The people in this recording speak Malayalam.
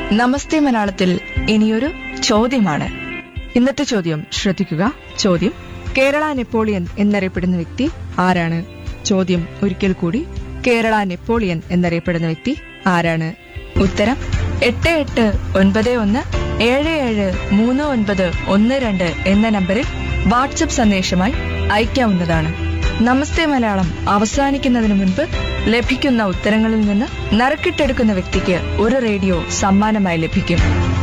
നമസ്തേ മലയാളത്തിൽ ഇനിയൊരു ചോദ്യമാണ് ഇന്നത്തെ ചോദ്യം ശ്രദ്ധിക്കുക ചോദ്യം കേരള നെപ്പോളിയൻ എന്നറിയപ്പെടുന്ന വ്യക്തി ആരാണ് ചോദ്യം ഒരിക്കൽ കൂടി കേരള നെപ്പോളിയൻ എന്നറിയപ്പെടുന്ന വ്യക്തി ആരാണ് ഉത്തരം എട്ട് എട്ട് ഒൻപത് ഒന്ന് ഏഴ് ഏഴ് മൂന്ന് ഒൻപത് ഒന്ന് രണ്ട് എന്ന നമ്പറിൽ വാട്സപ്പ് സന്ദേശമായി അയക്കാവുന്നതാണ് നമസ്തേ മലയാളം അവസാനിക്കുന്നതിന് മുൻപ് ലഭിക്കുന്ന ഉത്തരങ്ങളിൽ നിന്ന് നറുക്കിട്ടെടുക്കുന്ന വ്യക്തിക്ക് ഒരു റേഡിയോ സമ്മാനമായി ലഭിക്കും